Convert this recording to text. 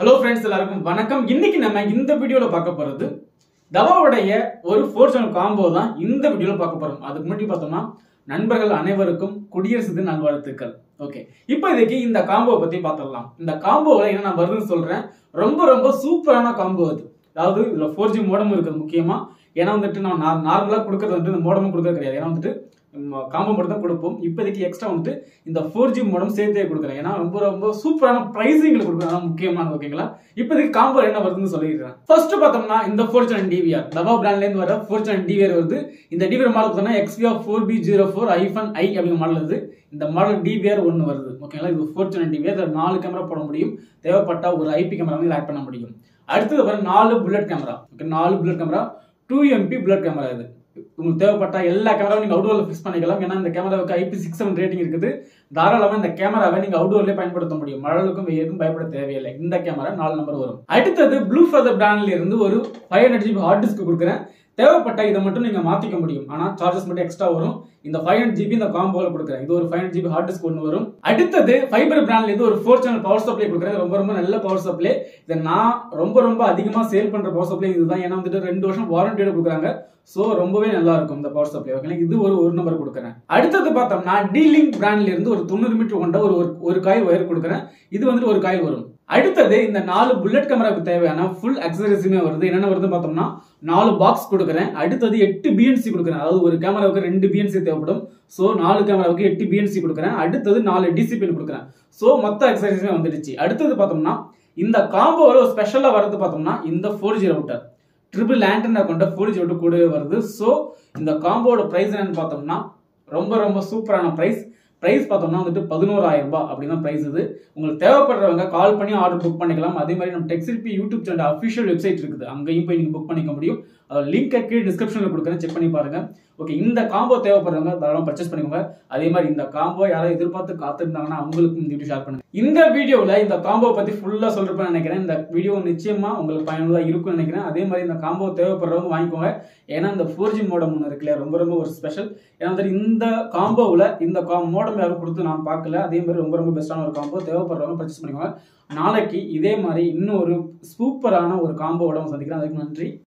hello friends எல்லாருக்கும் வணக்கம் இன்னைக்கு நம்ம இந்த வீடியோல பார்க்க போறது தவாவுடைய ஒரு ஃபோர் சேனல் காம்போ தான் இந்த வீடியோல பார்க்க போறோம் அதுக்கு முன்னாடி பார்த்தோம்னா நண்பர்கள் அனைவருக்கும் குடியரசு தின நல்வாழ்த்துக்கள் ஓகே இப்போ இதுக்கு இந்த காம்போவை பத்தி பார்த்துடலாம் இந்த காம்போவில் என்ன நான் வருதுன்னு சொல்றேன் ரொம்ப ரொம்ப சூப்பரான காம்போ அது அதாவது இதுல ஃபோர் ஜி மோடம் இருக்குது முக்கியமா ஏன்னா வந்துட்டு நான் நார்மலாக கொடுக்கறது வந்துட்டு இந்த மோடமும் கொடுக்கறது கிடையாது ஏன்னா வந்துட்டு காம்போ மட்டும் தான் கொடுப்போம் இப்போதைக்கு எக்ஸ்ட்ரா வந்துட்டு இந்த ஃபோர் ஜி மோடம் சேர்த்தே கொடுக்குறேன் ஏன்னா ரொம்ப ரொம்ப சூப்பரான ப்ரைஸிங்கில் கொடுக்குறேன் அதான் முக்கியமானது ஓகேங்களா இப்போதைக்கு காம்போ என்ன வருதுன்னு சொல்லிடுறேன் ஃபர்ஸ்ட் பார்த்தோம்னா இந்த ஃபோர் சேனல் டிவிஆர் தவா பிராண்ட்லேருந்து வர ஃபோர் சேனல் டிவிஆர் வருது இந்த டிவிஆர் மாடல் பார்த்தோம்னா XPR four B zero four hyphen I அப்படிங்கிற மாடல் வருது இந்த மாடல் டிவிஆர் ஒன்று வருது ஓகேங்களா இது ஃபோர் சேனல் டிவிஆர் இதில் நாலு கேமரா போட முடியும் தேவைப்பட்ட ஒரு ஐபி கேமரா வந்து ஆட் பண்ண முடியும் அடுத்தது பாருங்க நாலு புல்லட் கேமரா ஓகே நாலு bullet camera two MP bullet camera இது உங்களுக்கு தேவைப்பட்ட எல்லா கேமராவும் நீங்கள் அவுடோரில் ஃபிக்ஸ் பண்ணிக்கலாம் ஏன்னா இந்த கேமராவுக்கு ஐபி சிக்ஸ் செவன் ரேட்டிங் இருக்குது தாராளமாக இந்த கேமராவை நீங்கள் அவுடோர்லேயே பயன்படுத்த முடியும் மழலுக்கும் வெயிலுக்கும் பயப்பட தேவையில்லை இந்த கேமரா நாலு நம்பர் வரும் அடுத்தது ப்ளூ ஃபெதர் பிராண்ட்ல இருந்து ஒரு five hundred GB hard disk கொடுக்குறேன் தேவைப்பட்ட இதை மட்டும் நீங்கள் மாற்றிக்க முடியும் ஆனால் சார்ஜஸ் மட்டும் எக்ஸ்ட்ரா வரும் இந்த ஃபைவ் ஹண்ட்ரட் ஜிபி இந்த காம்போவில் கொடுக்குறேன் இது ஒரு five hundred GB hard disk ஒன்று வரும் அடுத்தது ஃபைபர் பிராண்ட்ல இருந்து ஒரு ஃபோர் சேனல் பவர் சப்ளை கொடுக்குறேன் ரொம்ப ரொம்ப நல்ல பவர் சப்ளை இதை நான் ரொம்ப ரொம்ப அதிகமாக சேல் பண்ணுற பவர் சப்ளை இதுதான் ஏன்னா வந்துட்டு ரெண்டு வருஷம் வாரண்டியோட கொடுக்குறாங்க ஸோ ரொம்பவே நல்லா இருக்கும் இந்த பவர் சப்ளை ஓகே இது ஒரு ஒரு நம்பர் கொடுக்குறேன் அடுத்தது பார்த்தோம்னா டீலிங் பிராண்ட்ல இருந்து ஒரு தொண்ணூறு மீட்டர் கொண்ட ஒரு ஒரு காயில் ஒயர் கொடுக்குறேன் இது வந்துட்டு ஒரு காயில் வரும் அடுத்தது இந்த நாலு புல்லட் கேமராவுக்கு தேவையான ஃபுல் அக்சசரிஸுமே வருது என்னென்ன வருதுன்னு பார்த்தோம்னா நாலு பாக்ஸ் கொடுக்குறேன் அடுத்தது எட்டு பிஎன்சி கொடுக்குறேன் அதாவது ஒரு கேமராவுக்கு ரெண்டு பிஎன்சி தேவைப்படும் ஸோ நாலு கேமராவுக்கு எட்டு பிஎன்சி கொடுக்குறேன் அடுத்தது நாலு டிசிபின் கொடுக்குறேன் ஸோ மொத்த அக்சசரிஸுமே வந்துடுச்சு அடுத்தது பார்த்தோம்னா இந்த காம்போவில் ஒரு ஸ்பெஷலாக வரது பார்த்தோம்னா இந்த four G router triple antenna கொண்ட ஃபோர் ஜி ரவுட்டர் கூடவே வருது ஸோ இந்த காம்போட ப்ரைஸ் என்னன்னு பார்த்தோம்னா ரொம்ப ரொம்ப சூப்பரான ப்ரைஸ் ப்ரைஸ் பார்த்தோம்னா வந்துட்டு பதினோராயிரம் ரூபாய் அப்படின்னு தான் ப்ரைஸ் இது உங்களுக்கு தேவைப்படுறவங்க கால் பண்ணி ஆர்டர் புக் பண்ணிக்கலாம் அதே மாதிரி நம்ம டெக்ஸில்பி யூடியூப் சேனல் அஃபிஷியல் வெப்சைட் இருக்குது அங்கேயும் போய் நீங்கள் புக் பண்ணிக்க முடியும் அதோட லிங்க் கீழே டிஸ்கிரிப்ஷனில் கொடுக்குறேன் செக் பண்ணி பாருங்க ஓகே இந்த காம்போ தேவைப்படுறவங்க தாராளமாக பர்ச்சேஸ் பண்ணிக்கோங்க அதே மாதிரி இந்த காம்போ யாராவது எதிர்பார்த்து காத்திருந்தாங்கன்னா அவங்களுக்கும் இந்த வீடியோ ஷேர் பண்ணுங்க இந்த வீடியோவில் இந்த காம்போ பற்றி ஃபுல்லாக சொல்லிருப்பேன் நினைக்கிறேன் இந்த வீடியோ நிச்சயமாக உங்களுக்கு பயனுள்ளதாக இருக்கும்னு நினைக்கிறேன் அதே மாதிரி இந்த காம்போ தேவைப்படுறவங்க வாங்கிக்கோங்க ஏன்னா இந்த ஃபோர் ஜி மோடம் ஒன்று இருக்குல்ல ரொம்ப ரொம்ப ஒரு ஸ்பெஷல் ஏன்னா வந்துட்டு இந்த காம்போவில் இந்த கா மோடம் யாரும் கொடுத்து நான் பார்க்கல அதே மாதிரி ரொம்ப ரொம்ப பெஸ்ட்டான ஒரு காம்போ தேவைப்படுறவங்க பர்ச்சேஸ் பண்ணிக்கோங்க நாளைக்கு இதே மாதிரி இன்னும் ஒரு சூப்பரான ஒரு காம்போவோட சந்திக்கிறேன் அதுக்கு நன்றி